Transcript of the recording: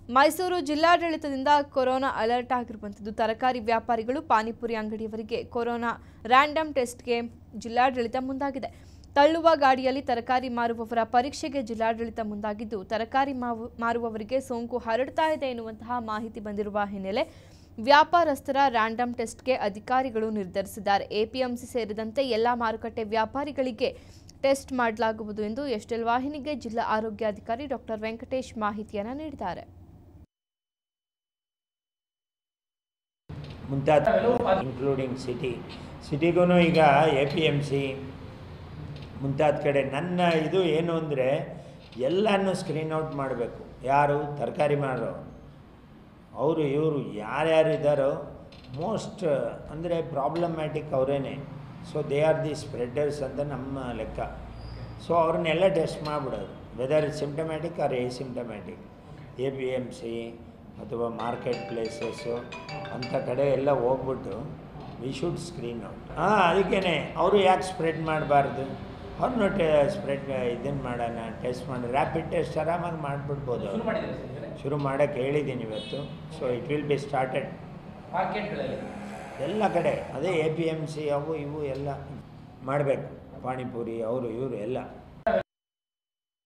ಮೈಸೂರು ಜಿಲ್ಲಾಡಳಿತದಿಂದ corona alert ಆಗಿರುವಂಥದ್ದು ತರಕಾರಿ ವ್ಯಾಪಾರಿಗಳು ಪಾನಿಪುರಿ ಅಂಗಡಿಯವರಿಗೆ ಕೊರೋನಾ ರ್ಯಾಂಡಮ್ ಟೆಸ್ಟ್ಗೆ ಜಿಲ್ಲಾಡಳಿತ ಮುಂದಾಗಿದೆ ತಳ್ಳುವ ಗಾಡಿಯಲ್ಲಿ ತರಕಾರಿ ಮಾರುವವರ ಪರೀಕ್ಷೆಗೆ ಜಿಲ್ಲಾಡಳಿತ ಮುಂದಾಗಿದ್ದು ತರಕಾರಿ ಮಾವು ಮಾರುವವರಿಗೆ ಸೋಂಕು ಹರಡ್ತಾ ಇದೆ ಎನ್ನುವಂತಹ ಮಾಹಿತಿ ಬಂದಿರುವ ಹಿನ್ನೆಲೆ ವ್ಯಾಪಾರಸ್ಥರ ರ್ಯಾಂಡಮ್ ಟೆಸ್ಟ್ಗೆ ಅಧಿಕಾರಿಗಳು ನಿರ್ಧರಿಸಿದ್ದಾರೆ ಎಪಿಎಂಸಿ ಸೇರಿದಂತೆ ಎಲ್ಲ ಮಾರುಕಟ್ಟೆ ವ್ಯಾಪಾರಿಗಳಿಗೆ ಟೆಸ್ಟ್ ಮಾಡಲಾಗುವುದು ಎಂದು ಎಸ್ಟೆಲ್ ವಾಹಿನಿಗೆ ಜಿಲ್ಲಾ ಆರೋಗ್ಯಾಧಿಕಾರಿ ಡಾಕ್ಟರ್ ವೆಂಕಟೇಶ್ ಮಾಹಿತಿಯನ್ನು ನೀಡಿದ್ದಾರೆ ಮುಂತಾದ ಇನ್ಕ್ಲೂಡಿಂಗ್ ಸಿಟಿ ಸಿಟಿಗೂ ಈಗ ಎ ಪಿ ಎಮ್ ಸಿ ಮುಂತಾದ ಕಡೆ ನನ್ನ ಇದು ಏನು ಅಂದರೆ ಎಲ್ಲನೂ ಸ್ಕ್ರೀನ್ ಔಟ್ ಮಾಡಬೇಕು ಯಾರು ತರಕಾರಿ ಮಾರೋ ಅವರು ಇವರು ಯಾರ್ಯಾರು ಇದ್ದಾರೋ ಮೋಸ್ಟ್ ಅಂದರೆ ಪ್ರಾಬ್ಲಮ್ಯಾಟಿಕ್ ಅವರೇನೆ so they are the spreaders ಅಂತ ನಮ್ಮ ಲೆಕ್ಕ ಸೊ ಅವ್ರನ್ನೆಲ್ಲ ಟೆಸ್ಟ್ ಮಾಡಿಬಿಡೋದು whether symptomatic or asymptomatic A P M C ಅಥವಾ ಮಾರ್ಕೆಟ್ ಪ್ಲೇಸಸ್ಸು ಅಂಥ ಕಡೆ ಎಲ್ಲ ಹೋಗ್ಬಿಟ್ಟು ವಿ ಶುಡ್ ಸ್ಕ್ರೀನ್ ಔಟ್ ಹಾಂ ಅದಕ್ಕೇ ಅವರು ಯಾಕೆ ಸ್ಪ್ರೆಡ್ ಮಾಡಬಾರ್ದು ಅವ್ರನ್ನೂ ಟೆ ಸ್ಪ್ರೆಡ್ ಇದನ್ನು ಮಾಡೋಣ ಟೆಸ್ಟ್ ಮಾಡಿ ರ್ಯಾಪಿಡ್ ಟೆಸ್ಟ್ ಆರಾಮಾಗಿ ಮಾಡಿಬಿಡ್ಬೋದು ಶುರು ಮಾಡಿದ್ದಾರೆ ಸರ್ ಇವಾಗ? ಶುರು ಮಾಡೋಕ್ಕೆ ಹೇಳಿದ್ದೀನಿ ಇವತ್ತು so it will be started ಮಾರ್ಕೆಟ್ಗಳಲ್ಲಿ ಎಲ್ಲ ಕಡೆ ಅದೇ ಎ ಪಿ ಎಮ್ ಸಿ ಅವು ಇವು ಎಲ್ಲ ಮಾಡಬೇಕು ಪಾನಿಪುರಿ ಅವರು ಇವರು ಎಲ್ಲ